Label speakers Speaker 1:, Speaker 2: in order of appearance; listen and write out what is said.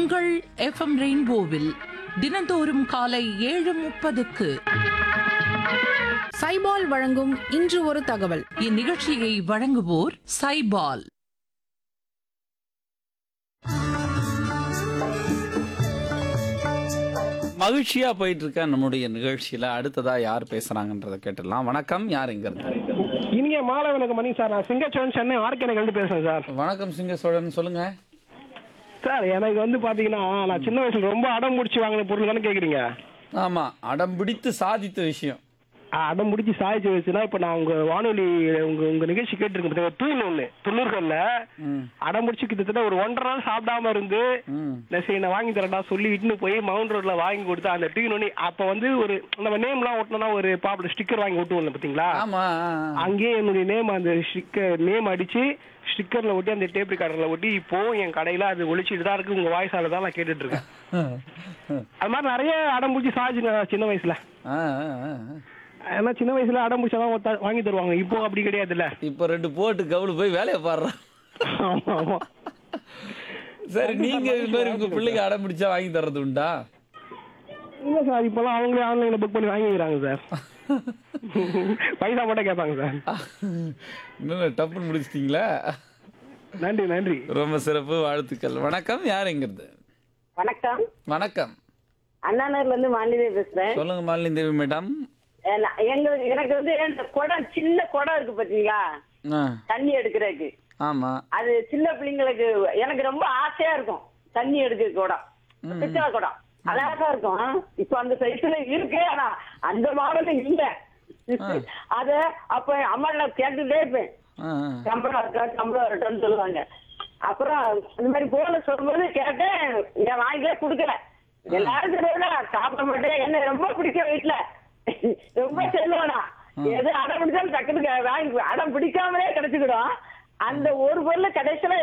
Speaker 1: உங்கள் எஃப்எம் ரெயின்போவில் தினந்தோறும் காலை ஏழு முப்பதுக்கு
Speaker 2: சைபால் வழங்கும் இன்று ஒரு தகவல்
Speaker 1: இந்நிகழ்ச்சியை வழங்குவோர் சைபால்
Speaker 3: மகிழ்ச்சியா போயிட்டு இருக்க நம்முடைய நிகழ்ச்சியில அடுத்ததா யார் பேசுறாங்கன்றத கேட்டுடலாம் வணக்கம் யார் இங்க இருந்து
Speaker 4: இனிய மாலை வணக்கம் மணி சார் நான் சிங்கச்சோழன் சென்னை ஆர்கேனக்கு வந்து பேசுறேன் சார்
Speaker 3: வணக்கம் சிங்க சோழன் சொல்லுங்க
Speaker 4: சார் எனக்கு வந்து பாத்தீங்கன்னா நான் சின்ன வயசுல ரொம்ப அடம் முடிச்சு வாங்கின பொருள் தானே கேக்குறீங்க
Speaker 3: ஆமா அடம் பிடித்து சாதித்த விஷயம்
Speaker 4: ஆ, அடம் முடிச்சு சாதிச்சு வச்சுன்னா இப்ப நான் உங்க வானொலி உங்க உங்க நிகழ்ச்சி கேட்டிருக்கேன் தூள் ஒண்ணு தொண்ணூறுகள்ல
Speaker 3: ம்,
Speaker 4: அடம் முடிச்சு கிட்டத்தட்ட ஒரு ஒன்றரை நாள் சாப்பிடாம இருந்து
Speaker 3: ம்,
Speaker 4: நான் சரி நான் வாங்கி தரேன்டா சொல்லி இட்டுன்னு போய் மவுண்ட் ரோட்ல வாங்கி கொடுத்து அந்த டியூன் ஒண்ணு அப்ப வந்து ஒரு நம்ம நேம்லாம் ஒட்டினா ஒரு பாப்புலர் ஸ்டிக்கர் வாங்கி ஒட்டுவோம்ல பாத்தீங்களா
Speaker 3: ஆமா ஆ, ஆ.
Speaker 4: அங்கேயே என்னுடைய நேம் அந்த ஸ்டிக்கர் நேம் அடிச்சு ஸ்டிக்கர்ல ஒட்டி அந்த டேப் ரெக்கார்டர்ல ஒட்டி இப்போ என் கடையில அது ஒழிச்சிட்டு தான் இருக்கு உங்க வாய்ஸால தான் நான் கேட்டுட்டு இருக்கேன் அது மாதிரி நிறைய அடம் பிடிச்சி சாதிச்சுங்க சின்ன வயசுல
Speaker 3: ஆ, ஆ, ஆ.
Speaker 4: ஏன்னா சின்ன வயசுல அடம் பிடிச்சாதான் வாங்கி தருவாங்க இப்போ அப்படி கிடையாதுல்ல
Speaker 3: இப்ப ரெண்டு போட்டு கவுளு போய் வேலையை பாடுறான்
Speaker 4: ஆமா ஆமா
Speaker 3: சரி நீங்க இது மாதிரி உங்க பிள்ளைக்கு அடம் பிடிச்சா வாங்கி தர்றது உண்டா
Speaker 4: இல்ல சார் இப்பெல்லாம் அவங்களே ஆன்லைன்ல புக் பண்ணி வாங்கிக்கிறாங்க சார் பைசா மட்டும் கேட்பாங்க சார்
Speaker 3: இன்னும் டப்புன்னு முடிச்சிட்டீங்களா
Speaker 4: நன்றி நன்றி
Speaker 3: ரொம்ப சிறப்பு வாழ்த்துக்கள் வணக்கம் யார் இங்கிருந்து
Speaker 5: வணக்கம்
Speaker 3: வணக்கம்
Speaker 5: அண்ணாநகர்ல இருந்து மாநில பேசுறேன்
Speaker 3: சொல்லுங்க மாலினி தேவி மேடம்
Speaker 5: அஹ் நான் எங்க எனக்கு வந்து இந்த குடம் சின்ன குடம் இருக்கு பாத்தீங்களா
Speaker 3: ஆ
Speaker 5: தண்ணி எடுக்கிறதுக்கு
Speaker 3: ஆமா
Speaker 5: அது சின்ன பிள்ளைங்களுக்கு எனக்கு ரொம்ப ஆசையா இருக்கும் தண்ணி எடுக்கிற குடம் பித்தளை குடம் அழகா இருக்கும் ஆ. இப்ப அந்த சைஸ்ல இருக்கு ஆனா அந்த மாடல் இல்ல அத அப்ப அம்மா கேட்டுட்டே இருப்பேன்
Speaker 3: ஆ, ஆ.
Speaker 5: சம்பளம் இருக்கா சம்பளம் இருக்கட்டும் சொல்லுவாங்க அப்புறம் இந்த மாதிரி போன சொல்லும்போது கேட்டேன் என் வாங்கில குடுக்கல எல்லாரும் தெரியல சாப்பிட மாட்டேன் என்ன ரொம்ப பிடிக்கும் வீட்டுல ரொம்ப செல்லுவானா எது அடம் பிடிச்சாலும் டக்குனு வாங்கி அடம் பிடிக்காமலே கிடைச்சுக்கிடும் அந்த ஒரு பொருள் கடைசியில